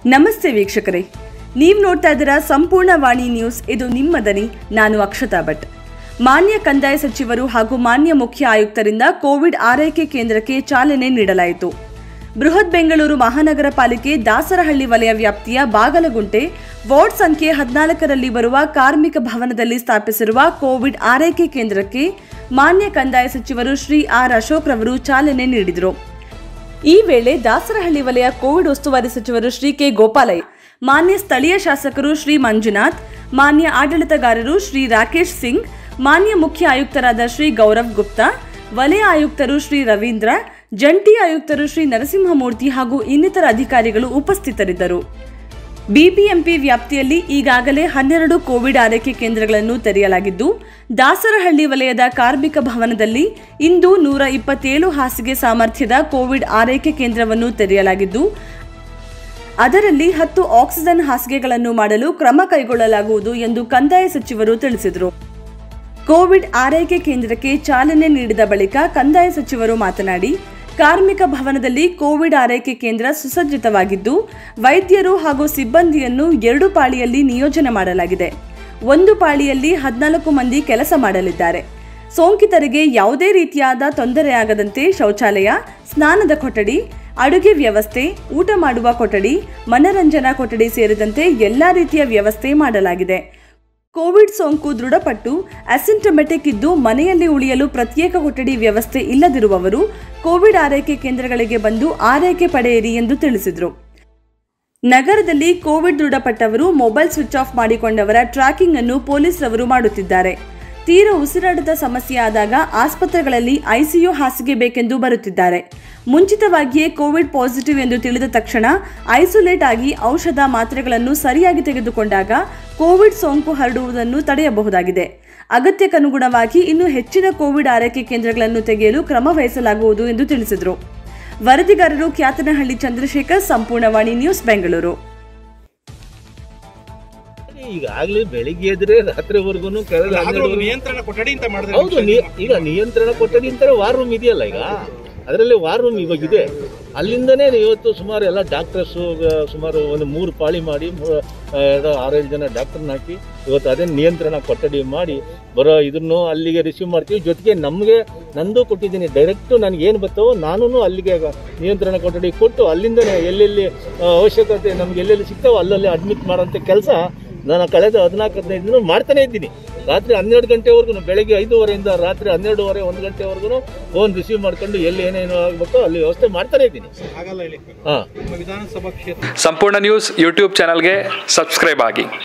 ನಮಸ್ತೆ ವೀಕ್ಷಕರೇ ನೀವು ನೋಡ್ತಾ ಇದ್ದೀರಾ ಸಂಪೂರ್ಣ ವಾಣಿ ನ್ಯೂಸ್ ಇದು ನಿಮ್ಮ ದನಿ ನಾನು ಅಕ್ಷತಾ ಭಟ್ ಮಾನ್ಯ ಕಂದಾಯ ಸಚಿವರು ಹಾಗೂ ಮಾನ್ಯ ಮುಖ್ಯ ಆಯುಕ್ತರಿಂದ ಕೋವಿಡ್ ಆರೈಕೆ ಕೇಂದ್ರಕ್ಕೆ ಚಾಲನೆ ನೀಡಲಾಯಿತು ಬೃಹತ್ ಬೆಂಗಳೂರು ಮಹಾನಗರ ಪಾಲಿಕೆ ದಾಸರಹಳ್ಳಿ ವಲಯ ವ್ಯಾಪ್ತಿಯ ಬಾಗಲಗುಂಟೆ ವಾರ್ಡ್ ಸಂಖ್ಯೆ ಹದಿನಾಲ್ಕರಲ್ಲಿ ಬರುವ ಕಾರ್ಮಿಕ ಭವನದಲ್ಲಿ ಸ್ಥಾಪಿಸಿರುವ ಕೋವಿಡ್ ಆರೈಕೆ ಕೇಂದ್ರಕ್ಕೆ ಮಾನ್ಯ ಕಂದಾಯ ಸಚಿವರು ಶ್ರೀ ಆರ್ ಅಶೋಕ್ ರವರು ಚಾಲನೆ ನೀಡಿದರು ಈ ವೇಳೆ ದಾಸರಹಳ್ಳಿ ವಲಯ ಕೋವಿಡ್ ಉಸ್ತುವಾರಿ ಸಚಿವರು ಶ್ರೀ ಕೆ ಗೋಪಾಲಯ್ಯ ಮಾನ್ಯ ಸ್ಥಳೀಯ ಶಾಸಕರು ಶ್ರೀ ಮಂಜುನಾಥ್ ಮಾನ್ಯ ಆಡಳಿತಗಾರರು ಶ್ರೀ ರಾಕೇಶ್ ಸಿಂಗ್ ಮಾನ್ಯ ಮುಖ್ಯ ಆಯುಕ್ತರಾದ ಶ್ರೀ ಗೌರವ್ ಗುಪ್ತಾ ವಲಯ ಆಯುಕ್ತರು ಶ್ರೀ ರವೀಂದ್ರ ಜಂಟಿ ಆಯುಕ್ತರು ಶ್ರೀ ನರಸಿಂಹಮೂರ್ತಿ ಹಾಗೂ ಇನ್ನಿತರ ಅಧಿಕಾರಿಗಳು ಉಪಸ್ಥಿತರಿದ್ದರು ಬಿಬಿಎಂಪಿ ವ್ಯಾಪ್ತಿಯಲ್ಲಿ ಈಗಾಗಲೇ ಹನ್ನೆರಡು ಕೋವಿಡ್ ಆರೈಕೆ ಕೇಂದ್ರಗಳನ್ನು ತೆರೆಯಲಾಗಿದ್ದು ದಾಸರಹಳ್ಳಿ ವಲಯದ ಕಾರ್ಮಿಕ ಭವನದಲ್ಲಿ ಇಂದು ನೂರ ಇಪ್ಪತ್ತೇಳು ಹಾಸಿಗೆ ಸಾಮರ್ಥ್ಯದ ಕೋವಿಡ್ ಆರೈಕೆ ಕೇಂದ್ರವನ್ನು ತೆರೆಯಲಾಗಿದ್ದು ಅದರಲ್ಲಿ ಹತ್ತು ಆಕ್ಸಿಜನ್ ಹಾಸಿಗೆಗಳನ್ನು ಮಾಡಲು ಕ್ರಮ ಕೈಗೊಳ್ಳಲಾಗುವುದು ಎಂದು ಕಂದಾಯ ಸಚಿವರು ತಿಳಿಸಿದರು ಕೋವಿಡ್ ಆರೈಕೆ ಕೇಂದ್ರಕ್ಕೆ ಚಾಲನೆ ನೀಡಿದ ಬಳಿಕ ಕಂದಾಯ ಸಚಿವರು ಮಾತನಾಡಿ ಕಾರ್ಮಿಕ ಭವನದಲ್ಲಿ ಕೋವಿಡ್ ಆರೈಕೆ ಕೇಂದ್ರ ಸುಸಜ್ಜಿತವಾಗಿದ್ದು ವೈದ್ಯರು ಹಾಗೂ ಸಿಬ್ಬಂದಿಯನ್ನು ಎರಡು ಪಾಳಿಯಲ್ಲಿ ನಿಯೋಜನೆ ಮಾಡಲಾಗಿದೆ ಒಂದು ಪಾಳಿಯಲ್ಲಿ ಹದಿನಾಲ್ಕು ಮಂದಿ ಕೆಲಸ ಮಾಡಲಿದ್ದಾರೆ ಸೋಂಕಿತರಿಗೆ ಯಾವುದೇ ರೀತಿಯಾದ ತೊಂದರೆಯಾಗದಂತೆ ಶೌಚಾಲಯ ಸ್ನಾನದ ಕೊಠಡಿ ಅಡುಗೆ ವ್ಯವಸ್ಥೆ ಊಟ ಮಾಡುವ ಕೊಠಡಿ ಮನರಂಜನಾ ಕೊಠಡಿ ಸೇರಿದಂತೆ ಎಲ್ಲಾ ರೀತಿಯ ವ್ಯವಸ್ಥೆ ಮಾಡಲಾಗಿದೆ ಕೋವಿಡ್ ಸೋಂಕು ದೃಢಪಟ್ಟು ಅಸಿಂಟಮೆಟಿಕ್ ಇದ್ದು ಮನೆಯಲ್ಲಿ ಉಳಿಯಲು ಪ್ರತ್ಯೇಕ ಕೊಠಡಿ ವ್ಯವಸ್ಥೆ ಇಲ್ಲದಿರುವವರು ಕೋವಿಡ್ ಆರೈಕೆ ಕೇಂದ್ರಗಳಿಗೆ ಬಂದು ಆರೈಕೆ ಪಡೆಯಿರಿ ಎಂದು ತಿಳಿಸಿದರು ನಗರದಲ್ಲಿ ಕೋವಿಡ್ ದೃಢಪಟ್ಟವರು ಮೊಬೈಲ್ ಸ್ವಿಚ್ ಆಫ್ ಮಾಡಿಕೊಂಡವರ ಟ್ರ್ಯಾಕಿಂಗ್ ಅನ್ನು ಪೊಲೀಸರವರು ಮಾಡುತ್ತಿದ್ದಾರೆ ತೀವ್ರ ಉಸಿರಾಟದ ಸಮಸ್ಯೆ ಆದಾಗ ಆಸ್ಪತ್ರೆಗಳಲ್ಲಿ ಐಸಿಯು ಹಾಸಿಗೆ ಬೇಕೆಂದು ಬರುತ್ತಿದ್ದಾರೆ ಮುಂಚಿತವಾಗಿಯೇ ಕೋವಿಡ್ ಪಾಸಿಟಿವ್ ಎಂದು ತಿಳಿದ ತಕ್ಷಣ ಐಸೋಲೇಟ್ ಆಗಿ ಔಷಧ ಮಾತ್ರೆಗಳನ್ನು ಸರಿಯಾಗಿ ತೆಗೆದುಕೊಂಡಾಗ ಕೋವಿಡ್ ಸೋಂಕು ಹರಡುವುದನ್ನು ತಡೆಯಬಹುದಾಗಿದೆ ಅಗತ್ಯಕ್ಕನುಗುಣವಾಗಿ ಇನ್ನೂ ಹೆಚ್ಚಿನ ಕೋವಿಡ್ ಆರೈಕೆ ಕೇಂದ್ರಗಳನ್ನು ತೆಗೆಯಲು ಕ್ರಮ ವಹಿಸಲಾಗುವುದು ಎಂದು ತಿಳಿಸಿದರು ವರದಿಗಾರರು ಕ್ಯಾತನಹಳ್ಳಿ ಚಂದ್ರಶೇಖರ್ ಸಂಪೂರ್ಣವಾಣಿ ನ್ಯೂಸ್ ಬೆಂಗಳೂರು ಈಗಾಗ್ಲೇ ಬೆಳಿಗ್ಗೆ ಎದ್ರೆ ರಾತ್ರಿವರೆಗೂ ಕಳೆದ ಆದ್ರೂ ಹನ್ನೆರಡು ಅದು ನಿಯಂತ್ರಣ ಕೊಠಡಿ ಅಂತ ಮಾಡಿದ್ರೆ ಹೌದು ನಿ- ಈಗ ನಿಯಂತ್ರಣ ಕೊಠಡಿ ಅಂತಾರೆ ವಾರ್ ರೂಮ್ ಇದೆಯಲ್ಲ ಈಗ ಅದರಲ್ಲಿ ವಾರ್ ರೂಮ್ ಇವಾಗ ಇದೆ ಅಲ್ಲಿಂದನೇ ಇವತ್ತು ಸುಮಾರು ಎಲ್ಲ ಡಾಕ್ಟರ್ಸು ಸುಮಾರು ಒಂದು ಮೂರು ಪಾಳಿ ಮಾಡಿ ಮೂ- ಆ, ಏನೋ ಆರೇಳು ಜನ ಡಾಕ್ಟರ್ನ ಹಾಕಿ ಇವತ್ತು ಅದೇ ನಿಯಂತ್ರಣ ಕೊಠಡಿ ಮಾಡಿ ಬರೋ ಇದನ್ನು ಅಲ್ಲಿಗೆ ರಿಸೀವ್ ಮಾಡ್ತೀವಿ ಜೊತೆಗೆ ನಮಗೆ ನಂದು ಕೊಟ್ಟಿದ್ದೀನಿ ಡೈರೆಕ್ಟು ನನಗೆ ಏನು ಬರ್ತಾವೋ ನಾನು ಅಲ್ಲಿಗೆ ನಿಯಂತ್ರಣ ಕೊಠಡಿ ಕೊಟ್ಟು ಅಲ್ಲಿಂದನೇ ಎಲ್ಲೆಲ್ಲಿ ಆ, ಅವಶ್ಯಕತೆ ನಮ್ಗೆ ಎಲ್ಲೆಲ್ಲಿ ಸಿಗ್ತಾವೋ ಅಲ್ಲಲ್ಲಿ ಅಡ್ಮಿಟ್ ಮಾಡೋಂಥ ಕೆಲಸ ನಾನು ಕಳೆದ ಹದಿನಾಲ್ಕು ಹದಿನೈದು ದಿನ ಮಾಡ್ತಾನೆ ಇದ್ದೀನಿ ರಾತ್ರಿ ಹನ್ನೆರಡು ಗಂಟೆವರೆಗೂ ಬೆಳಗ್ಗೆ ಐದೂವರೆಯಿಂದ ರಾತ್ರಿ ಹನ್ನೆರಡುವರೆ ಒಂದು ಗಂಟೆವರೆಗೂ ಫೋನ್ ರಿಸೀವ್ ಮಾಡ್ಕೊಂಡು ಎಲ್ಲಿ ಏನೇನು ಆಗಬೇಕೋ ಅಲ್ಲಿ ವ್ಯವಸ್ಥೆ ಮಾಡ್ತಾನೆ ಇದ್ದೀನಿ ಆಗಲ್ಲ ಹೇಳಿ ಹಾಂ ನಿಮ್ಮ ವಿಧಾನಸಭಾ ಕ್ಷೇತ್ರ ಸಂಪೂರ್ಣ ನ್ಯೂಸ್ ಯೂಟ್ಯೂಬ್ ಚಾನಲ್ಗೆ ಸಬ್ಸ್ಕ್ರೈಬ್ ಆಗಿ